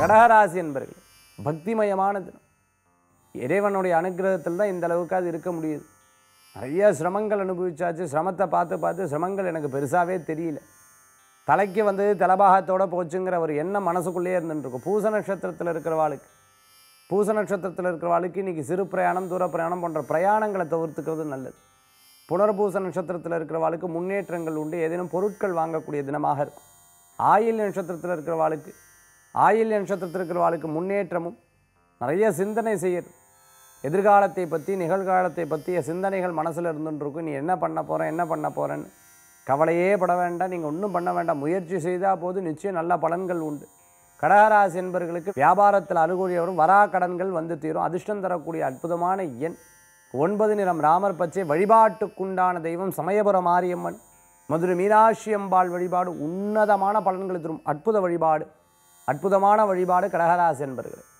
கடகராசி என்பர்கள் பக்திமயமான தினம் இறைவனுடைய அனுகிரகத்தில் தான் இந்த அளவுக்கு அது இருக்க முடியுது நிறைய சிரமங்கள் அனுபவிச்சாச்சு சிரமத்தை பார்த்து பார்த்து சிரமங்கள் எனக்கு பெருசாகவே தெரியல தலைக்கு வந்தது தலபாகத்தோட போச்சுங்கிற ஒரு எண்ணம் மனசுக்குள்ளேயே இருந்துட்டு இருக்கும் பூச நட்சத்திரத்தில் இருக்கிறவாளுக்கு பூச நட்சத்திரத்தில் இருக்கிறவாளுக்கு இன்றைக்கி சிறு பிரயாணம் தூர பிரயாணம் போன்ற பிரயாணங்களை தவிர்த்துக்கிறது நல்லது புனர்பூச நட்சத்திரத்தில் இருக்கிறவாளுக்கு முன்னேற்றங்கள் உண்டு ஏதேனும் பொருட்கள் வாங்கக்கூடிய தினமாக இருக்கும் ஆயில் நட்சத்திரத்தில் இருக்கிறவாளுக்கு ஆயில் நட்சத்திரத்தில் இருக்கிறவாளுக்கு முன்னேற்றமும் நிறைய சிந்தனை செய்யுது எதிர்காலத்தை பற்றி நிகழ்காலத்தை பற்றிய சிந்தனைகள் மனசில் இருந்துட்டு இருக்கும் நீ என்ன பண்ண போகிறேன் என்ன பண்ண போகிறேன்னு கவலையே பட வேண்டாம் நீங்கள் ஒன்றும் பண்ண வேண்டாம் முயற்சி செய்தால் போது நிச்சயம் நல்ல பலன்கள் உண்டு கடகராசி என்பவர்களுக்கு வியாபாரத்தில் அனுகூலிய வரும் வரா கடன்கள் வந்து தீரும் அதிர்ஷ்டம் தரக்கூடிய அற்புதமான எண் ஒன்பது நிறம் ராமர் பச்சை வழிபாட்டுக்குண்டான தெய்வம் சமயபுர மாரியம்மன் மதுரை மீனாட்சி அம்பாள் வழிபாடு உன்னதமான பலன்களை தரும் அற்புத வழிபாடு அற்புதமான வழிபாடு கடகராசி என்பர்களே